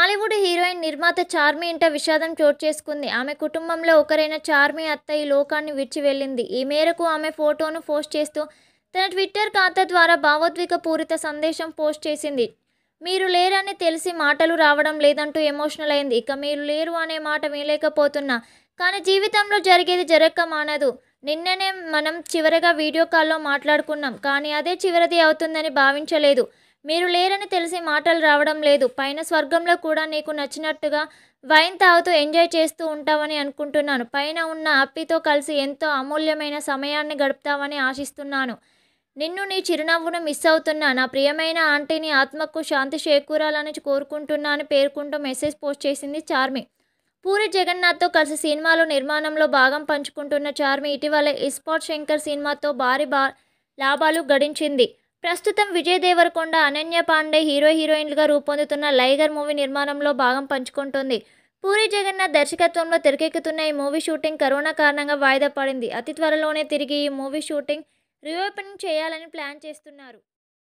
Tollywood heroine నిర్మాత చార్మి ఇంట విషాదం చోటు చేసుకుంది ఆమె కుటుంబంలో ఒకరైన చార్మి అత్త ఈ లోకాన్ని విడిచి వెళ్ళింది ఈ మేరకు ఆమె ఫోటోను పోస్ట్ చేస్తూ తన ట్విట్టర్ ఖాతా ద్వారా భావోద్వేగ పూరిత సందేశం పోస్ట్ చేసింది మీరు లేరని తెలిసి మాటలు రావడం లేదంటూ ఎమోషనల్ అయింది ఇక మీరు లేరు అనే మాట వినలేకపోతున్నా కానీ జీవితంలో జరిగేది జరగక మానదు నిన్ననే మనం చివరగా వీడియో కాల్లో మాట్లాడుకున్నాం కానీ అదే చివరిది అవుతుందని భావించలేదు మీరు లేరని తెలిసి మాటలు రావడం లేదు పైన స్వర్గంలో కూడా నీకు నచ్చినట్టుగా వైన్ తాగుతూ ఎంజాయ్ చేస్తూ ఉంటావని అనుకుంటున్నాను పైన ఉన్న అప్పితో కలిసి ఎంతో అమూల్యమైన సమయాన్ని గడుపుతావని ఆశిస్తున్నాను నిన్ను నీ చిరునవ్వును మిస్ అవుతున్నా నా ప్రియమైన ఆంటీని ఆత్మకు శాంతి చేకూరాలని కోరుకుంటున్నా అని పేర్కొంటూ మెసేజ్ పోస్ట్ చేసింది చార్మి పూరి జగన్నాథ్తో కలిసి సినిమాలో నిర్మాణంలో భాగం పంచుకుంటున్న చార్మి ఇటీవల ఇస్పాట్ శంకర్ సినిమాతో భారీ బా లాభాలు గడించింది ప్రస్తుతం విజయ్ దేవరకొండ అనన్య పాండే హీరో హీరోయిన్లుగా రూపొందుతున్న లైగర్ మూవీ నిర్మాణంలో భాగం పంచుకుంటుంది పూరి జగన్నాథ్ దర్శకత్వంలో తెరకెక్కుతున్న ఈ మూవీ షూటింగ్ కరోనా కారణంగా వాయిదా పడింది అతి త్వరలోనే తిరిగి ఈ మూవీ షూటింగ్ రీఓపెనింగ్ చేయాలని ప్లాన్ చేస్తున్నారు